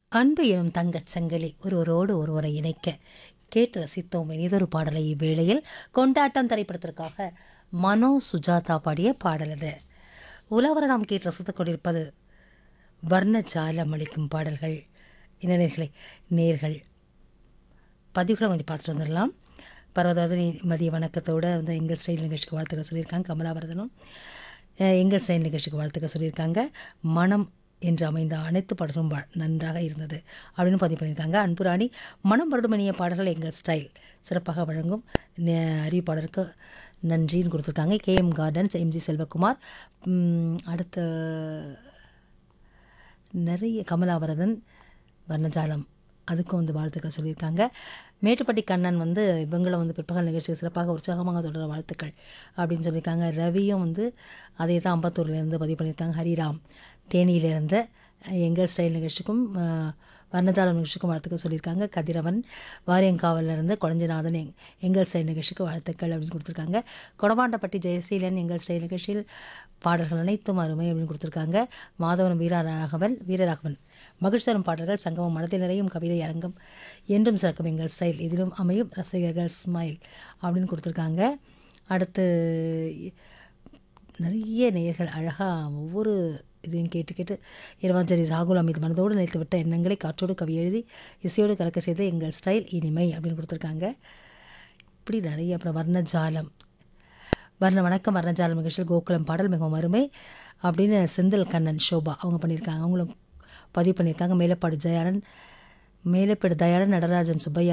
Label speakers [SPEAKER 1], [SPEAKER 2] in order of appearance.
[SPEAKER 1] அன்பு எனும் தங்கச் சங்கிலி ஒருவரோடு ஒருவரை இணைக்க கேட்டு ரசித்தோம் இனிதொரு பாடலை இவ்வேளையில் கொண்டாட்டம் திரைப்படத்திற்காக மனோ சுஜாதா பாடிய பாடல் அது உலவர நாம் கேட்டு ரசித்துக் கொண்டிருப்பது வர்ண ஜாலம் அளிக்கும் பாடல்கள் என்ன நேர்களே நேர்கள் பதிவுகளை கொஞ்சம் பார்த்துட்டு வந்துடலாம் பரவதாவது மதிய வணக்கத்தோடு வந்து எங்கள் ஸ்டைல் நிகழ்ச்சிக்கு வாழ்த்துக்கள் சொல்லியிருக்காங்க கமலாவரதனும் அஹ், எங்கள் ஸ்டைல் நிகழ்ச்சிக்கு வாழ்த்துக்கள் சொல்லியிருக்காங்க மனம் என்று அமைந்த அனைத்து பாடல்களும் வ- நன்றாக இருந்தது அப்படின்னு பதிவு பண்ணியிருக்காங்க அன்புராணி மனம் வருடமணிய பாடல்கள் எங்கள் ஸ்டைல் சிறப்பாக வழங்கும் ந- அறிவிப்பாளருக்கு நன்றின்னு கொடுத்துருக்காங்க கேஎம் கார்டன்ஸ் எம்ஜி செல்வகுமார் உம், அடுத்த நிறைய கமலாவரதன் வர்ணஜாலம் அதுக்கும் வந்து வாழ்த்துக்கள் சொல்லியிருக்காங்க மேட்டுப்பட்டி கண்ணன் வந்து இவங்கள வந்து பிற்பகல் நிகழ்ச்சி சிறப்பாக உற்சாகமாக தொடர வாழ்த்துக்கள் அப்படின்னு சொல்லியிருக்காங்க ரவியும் வந்து அதே தான் அம்பத்தூர்லேருந்து பதிவு பண்ணியிருக்காங்க ஹரிராம் தேனியிலேருந்து எங்கள் ஸ்டைல் நிகழ்ச்சிக்கும் அஹ், வர்ணஜாலம் நிகழ்ச்சிக்கும் வாழ்த்துக்கள் சொல்லியிருக்காங்க கதிரவன் வாரியங்காவிலிருந்து குழஞ்சநாதன் எங் எங்கள் ஸ்டைல் நிகழ்ச்சிக்கு வாழ்த்துக்கள் அப்படின்னு கொடுத்துருக்காங்க கொடமாண்டப்பட்டி ஜெயசீலன் எங்கள் ஸ்டைல் நிகழ்ச்சியில் பாடல்கள் அனைத்தும் அருமை அப்படின்னு கொடுத்துருக்காங்க மாதவன் வீரராகவன் வீரராகவன் மகிழ்ச்சி தரும் பாடல்கள் சங்கமம் மனதில் நிறையும் கவிதை அரங்கம் என்றும் சிறக்கும் எங்கள் ஸ்டைல் இதிலும் அமையும் ரசிகர்கள் ஸ்மைல் அப்படின்னு கொடுத்துருக்காங்க அடுத்து நிறைய நேயர்கள் அழகாக ஒவ்வொரு இதையும் கேட்டு கேட்டு இரவாஞ்சலி ராகுல் அமித் மனதோடு நினைத்து விட்ட எண்ணங்களை காற்றோடு கவி எழுதி இசையோடு கலக்க செய்த எங்கள் ஸ்டைல் இனிமை அப்படின்னு கொடுத்துருக்காங்க இப்படி நிறைய அப்புறம் வர்ணஜாலம் வர்ண வணக்கம் வர்ணஜாலம் நிகழ்ச்சியில் கோகுலம் பாடல் மிகவும் அருமை அப்படின்னு செந்தில் கண்ணன் ஷோபா அவங்க பண்ணியிருக்காங்க அவங்களும் பதிவு பண்ணியிருக்காங்க மேலப்பாடு ஜெயாளன் மேலப்பாடு தயாளன் நடராஜன் சுப்பையா